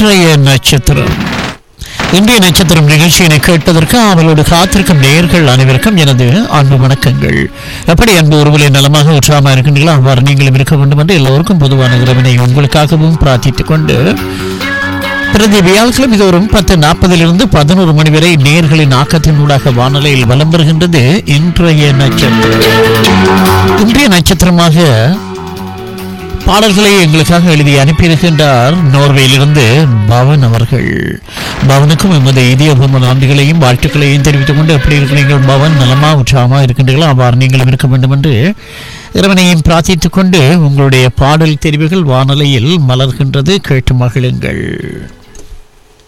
இன்றைய நட்சத்திரம் இன்றைய நட்சத்திரம் நிகழ்ச்சியினை கேட்பதற்கு அவளோடு காத்திருக்கும் நேயர்கள் அனைவருக்கும் எனது அன்பு வணக்கங்கள் எப்படி அன்பு உறவுகளை நலமாக உற்சாகமாக இருக்கின்றீர்களோ அவ்வாறு நீங்களும் இருக்க வேண்டும் என்று எல்லோருக்கும் பொதுவான இறைவனை உங்களுக்காகவும் பிரார்த்தித்துக் கொண்டு பிரதி வியாழக்கிழமை தோறும் பத்து நாற்பதிலிருந்து பதினோரு மணி வரை நேர்களின் ஆக்கத்தினூடாக வானொலியில் வலம் வருகின்றது இன்றைய நட்சத்திரம் இன்றைய நட்சத்திரமாக பாடல்களை எங்களுக்காக எழுதி அனுப்பியிருக்கின்றார் நோர்வேயிலிருந்து பவன் அவர்கள் பவனுக்கும் எமது இதயபூர்வ நன்றிகளையும் வாழ்த்துக்களையும் தெரிவித்துக் கொண்டு எப்படி இருக்கிறீர்கள் பவன் நலமா உற்சாகமா இருக்கின்றீர்களோ அவ்வாறு நீங்களும் இருக்க வேண்டும் என்று இறைவனையும் பிரார்த்தித்துக் கொண்டு உங்களுடைய பாடல் தெரிவுகள் வானொலியில் மலர்கின்றது கேட்டு மகிழுங்கள்